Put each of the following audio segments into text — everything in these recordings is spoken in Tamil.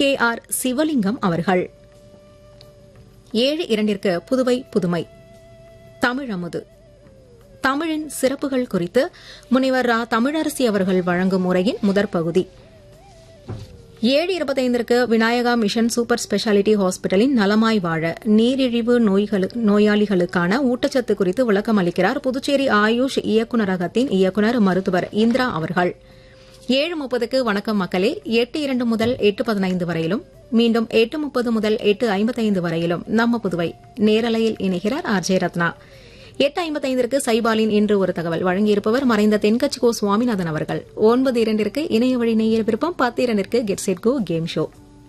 கே ஆர் சிவலிங்கம் அவர்கள் ஏழு இரண்டிற்கு புதுவை புதுமை தமிழ் அமுது தமிழின் சிறப்புகள் குறித்து முனைவர் ரா தமிழரசி அவர்கள் வழங்கும் உரையின் முதற் பகுதி ஏழு இருபத்தைந்திற்கு விநாயகா மிஷன் சூப்பர் ஸ்பெஷாலிட்டி ஹாஸ்பிட்டலின் நலமாய் வாழ நீரிழிவு நோய்களு- நோயாளிகளுக்கான ஊட்டச்சத்து குறித்து விளக்கம் அளிக்கிறார் புதுச்சேரி ஆயுஷ் இயக்குநரகத்தின் இயக்குநர் மருத்துவர் இந்திரா அவர்கள் ஏழு முப்பதுக்கு வணக்கம் மக்களே எட்டு இரண்டு முதல் எட்டு பதினைந்து வரையிலும் மீண்டும் எட்டு முப்பது முதல் எட்டு ஐம்பத்தைந்து வரையிலும் நம்ம புதுவை நேரலையில் இணைகிறார் ஆர் ஜே ரத்னா எட்டு ஐம்பத்தைந்திற்கு சைபாலின் இன்று ஒரு தகவல் வழங்கியிருப்பவர் மறைந்த தென்கட்சி கோ சுவாமிநாதன் அவர்கள் ஒன்பது இரண்டிற்கு இணைய வழி நேயர் விருப்பம் பத்து இரண்டிற்கு get set go game show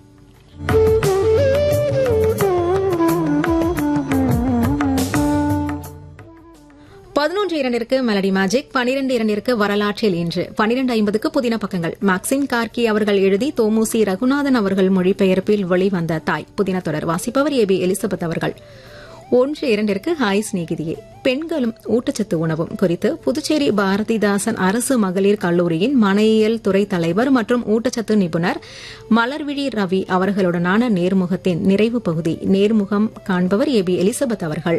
பதினொன்று இரண்டிற்கு மெலடி மேஜிக் பனிரெண்டு இரண்டிற்கு வரலாற்றில் இன்று பனிரெண்டு ஐம்பதுக்கு புதின பக்கங்கள் மேக்சிம் கார்கி அவர்கள் எழுதி தோமுசி ரகுநாதன் அவர்கள் மொழிபெயர்ப்பில் வெளிவந்த தாய் புதின தொடர் வாசிப்பவர் ஏ பி எலிசபெத் அவர்கள் ஒன்று இரண்டிற்கு ஹாய் சிநேகிதியே பெண்களும் ஊட்டச்சத்து உணவும் குறித்து புதுச்சேரி பாரதிதாசன் அரசு மகளிர் கல்லூரியின் மனையியல் துறை தலைவர் மற்றும் ஊட்டச்சத்து நிபுணர் மலர்விழி ரவி அவர்களுடனான நேர்முகத்தின் நிறைவு பகுதி நேர்முகம் காண்பவர் ஏ பி எலிசபெத் அவர்கள்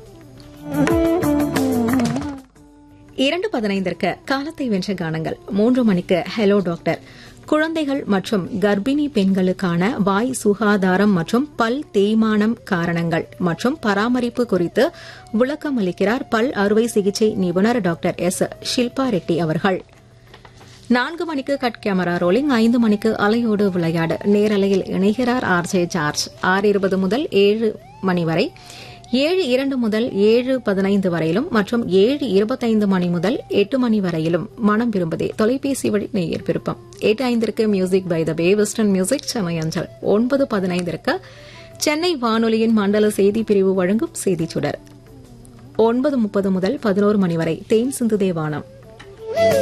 இரண்டு பதினைந்திற்கு காலத்தை வென்ற கானங்கள் மூன்று மணிக்கு ஹலோ டாக்டர் குழந்தைகள் மற்றும் கர்ப்பிணி பெண்களுக்கான வாய் சுகாதாரம் மற்றும் பல் தேய்மானம் காரணங்கள் மற்றும் பராமரிப்பு குறித்து விளக்கம் அளிக்கிறார் பல் அறுவை சிகிச்சை நிபுணர் டாக்டர் எஸ் ஷில்பா ரெட்டி அவர்கள் நான்கு மணிக்கு கட் கேமரா ரோலிங் ஐந்து மணிக்கு அலையோடு விளையாடு நேரலையில் இணைகிறார் ஆர் ஜே ஜார்ஜ் ஆறு இருபது முதல் ஏழு மணி வரை ஏழு இரண்டு முதல் ஏழு பதினைந்து வரையிலும் மற்றும் ஏழு இருபத்தைந்து மணி முதல் எட்டு மணி வரையிலும் மனம் விரும்புதே தொலைபேசி வழி நேயர் விருப்பம் எட்டு ஐந்திற்கு music by the bay western music Chennai அஞ்சல் ஒன்பது பதினைந்திற்கு சென்னை வானொலியின் மண்டல செய்தி பிரிவு வழங்கும் செய்திச் சுடர் ஒன்பது முப்பது முதல் பதினோரு மணி வரை தேன் சிந்து தேவானம்